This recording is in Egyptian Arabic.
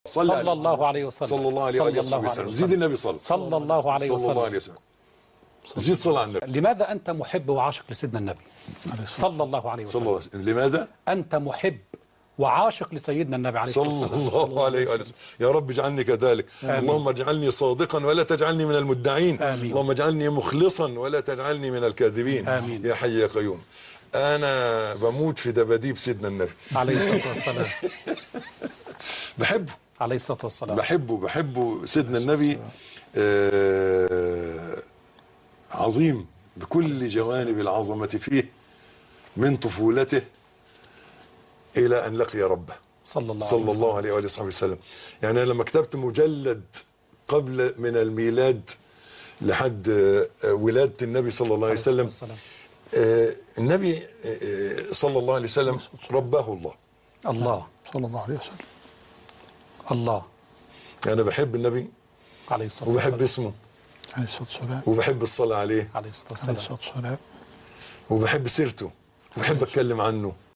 صلى الله عليه وسلم صلى الله عليه وآله وصحبه وسلم زيد النبي صلى صلى الله عليه صلى الله وسلم عليه وسلم زيد صلى على النبي لماذا أنت محب وعاشق لسيدنا النبي صلى الله عليه صلى وسلم الله عليه وسلم لماذا أنت محب وعاشق لسيدنا النبي عليه الصلاة صلى والسلام الله عليه وآله وسلم يا رب اجعلني كذلك آمين. اللهم اجعلني صادقا ولا تجعلني من المدعين آمين. اللهم اجعلني مخلصا ولا تجعلني من الكاذبين آمين. يا حي يا قيوم انا بموت في دباديب سيدنا النبي عليه الصلاة والسلام بحبه عليه الصلاة والسلام بحبه بحبه سيدنا النبي آه عظيم بكل جوانب العظمة فيه من طفولته إلى أن لقي ربه صلى الله عليه صلى وسلم الله عليه وآله وصحبه وسلم يعني أنا لما كتبت مجلد قبل من الميلاد لحد آه، ولادة النبي صلى الله عليه وسلم والسلام. آه، النبي آه، صلى الله عليه وسلم رباه الله الله صلى الله عليه وسلم الله أنا بحب النبي عليه الصلاة وبحب والسلام اسمه عليه الصلاة والسلام وبحب الصلاة عليه عليه الصلاة عليه والسلام الصلاة والسلام وبحب سيرته وبحب اتكلم عنه